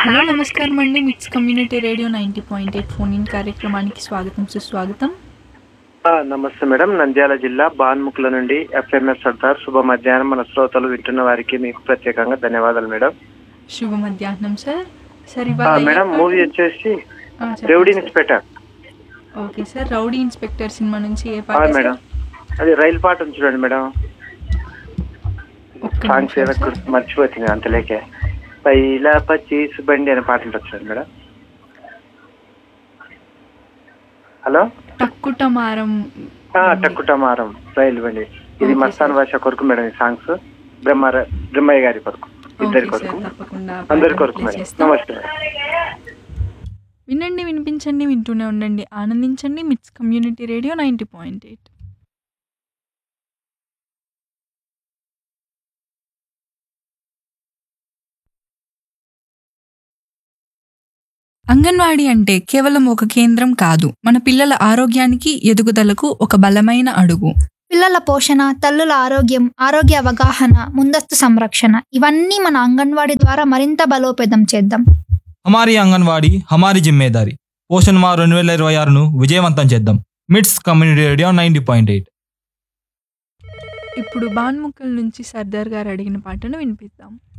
Hello నమస్కారం అండి mix community radio ninety point eight phone in కార్యక్రమానికి స్వాగతం సుస్వాగతం ఆ, నమస్తే మేడం నంద్యాల జిల్లా బాన్ముకుల నుండి ఎఫ్ఎంఎస్ సర్దార్ శుభ మధ్యాహ్నం మన శ్రోతలు వింటున్న వారికి మీకు ప్రత్యేకంగా ధన్యవాదాలు మేడం శుభ మధ్యాహ్నం సార్ సార్ ఆ, ఇవాళ ఏ మేడం పాట- మూవీ వచ్చేసి ఆ, చెప్పండి rowdy sir. Inspector okay sir rowdy inspector సినిమా నుంచి ఏ ఆ, పాట మేడం అది రైలు పాట ఉంది చూడండి మేడం ఒక్క సాంగ్స్ నిమిషం ఏదో సార్. గుర్తు మర్చిపోతుంది అంతలేకే పైలా పచ్చీస్ బండి అనే పాట ఉంటుంది చూడండి మేడం హలో టక్కుటమారం ఆ, టక్కుటమారం రైలు బండి ఇది ఓకే మస్తాన్ సార్. భాష కొరకు మేడం ఈ సాంగ్స్ బ్రహ్మ బ్రహ్మయ్య గారి కొరకు ఇద్దరి ఓకే సార్ కొరకు తప్పకుండా అందరి పాట కొరకు ప్లే మేడం చేస్తాం. నమస్తే మేడం వినండి వినిపించండి వింటూనే ఉండండి ఆనందించండి mix community radio ninety point eight anganwadi అంటే కేవలం ఒక కేంద్రం కాదు మన పిల్లల ఆరోగ్యానికి ఎదుగుదలకు ఒక బలమైన అడుగు పిల్లల పోషణ తల్లుల ఆరోగ్యం ఆరోగ్య అవగాహన ముందస్తు సంరక్షణ ఇవన్నీ మన అంగన్వాడీ ద్వారా మరింత బలోపేతం చేద్దాం హమారీ అంగన్వాడీ హమారీ జిమ్మేదారి పోషణ్ మా రెండు వేల ఇరవై ఆరును విజయవంతం చేద్దాం MITS community radio ninety point eight ఇప్పుడు బాన్ముక్కల నుంచి సర్దార్ గారు అడిగిన పాటను వినిపిద్దాం